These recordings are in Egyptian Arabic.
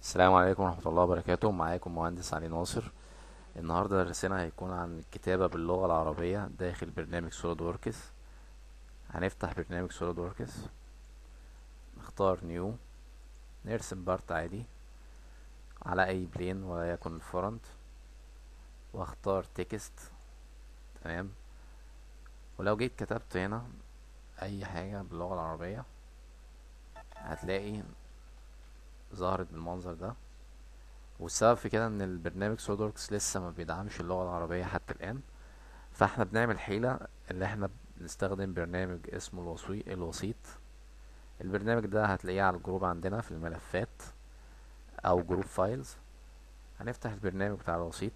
السلام عليكم ورحمة الله وبركاته معاكم مهندس علي ناصر النهاردة درسنا هيكون عن الكتابة باللغة العربية داخل برنامج سوليد وركس هنفتح برنامج سوليد وركس نختار نيو نرسم بارت عادي على اي بلين وليكن الفرونت واختار تكست تمام ولو جيت كتبت هنا اي حاجة باللغة العربية هتلاقي ظهرت بالمنظر ده والسبب في كده ان البرنامج سوليدوركس لسه ما بيدعمش اللغة العربية حتى الآن فاحنا بنعمل حيلة اللي احنا بنستخدم برنامج اسمه الوسيط الوسيط البرنامج ده هتلاقيه على الجروب عندنا في الملفات او جروب فايلز هنفتح البرنامج بتاع الوسيط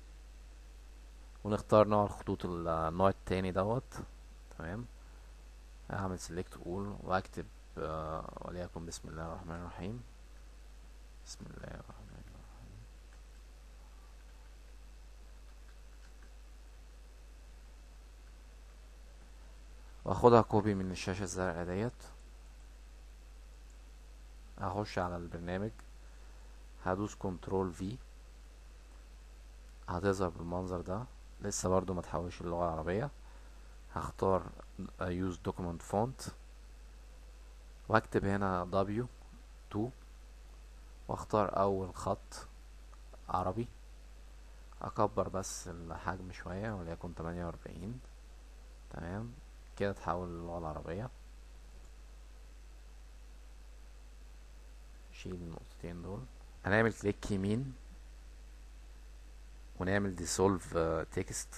ونختار نوع الخطوط النوع التاني دوت تمام هعمل سيلكت اول واكتب آه وليكن بسم الله الرحمن الرحيم بسم الله الرحمن الرحيم واخدها كوبي من الشاشة الزرقاء ديت هخش على البرنامج هدوس كنترول في هتظهر بالمنظر ده لسه برضو ما تحولش اللغة العربية هختار use document font واكتب هنا W 2 واختار اول خط عربي اكبر بس الحجم شوية وليكن تمانية واربعين تمام كده تحول للغة العربية شيل النقطتين دول هنعمل كليك يمين ونعمل dissolve text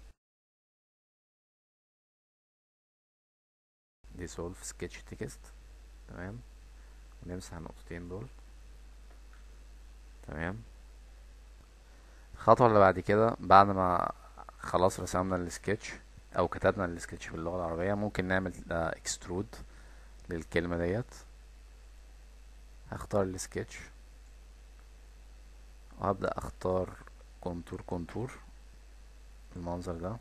dissolve sketch text تمام ونمسح النقطتين دول تمام الخطوة اللي بعد كده بعد ما خلاص رسمنا السكتش او كتبنا السكتش باللغة العربية ممكن نعمل اكسترود للكلمة ديت هختار السكتش وهبدأ اختار كونتور كونتور بالمنظر ده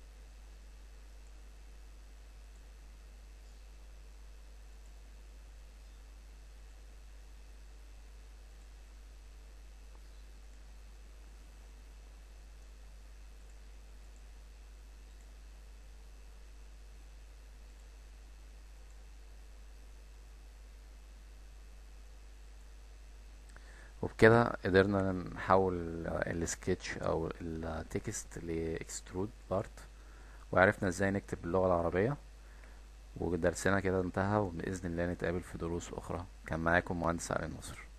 وبكده قدرنا نحول السكتش او التكست لاكسترود بارت وعرفنا ازاي نكتب باللغة العربية ودرسنا كده انتهى وبإذن الله نتقابل في دروس أخرى كان معاكم مهندس علي نصر